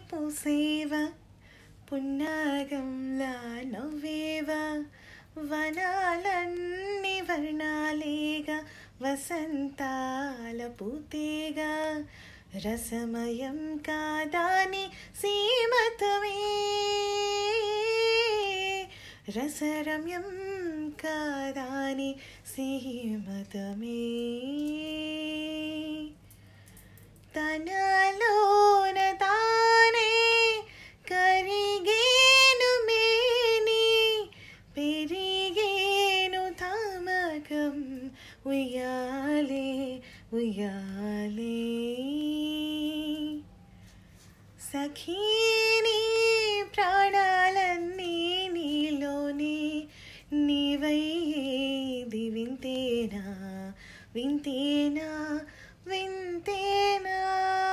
పూసేవ పున్నాగంలా నవ్వేవ వనాలన్నీ వర్ణాలేగా వసంతాల పూతేగా రసమయం కాదాని సీమతమే రసరమ్యం కాదాని సీమతమే తనలోన తానే కరిగేను మేని పెరిగేను తామకం ఉయ్యాలే ఉయ్యాలే సఖీని ప్రాణాలన్నీ నీలోనే నీవైది వింతేనా వింతేనా వింతేనా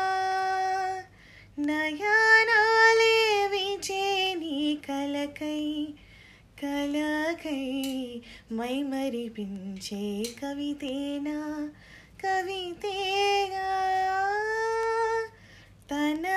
నయనాలే విచే నీ కలకై కలకై మై మరిపించే కవితేనా కవితేగా తన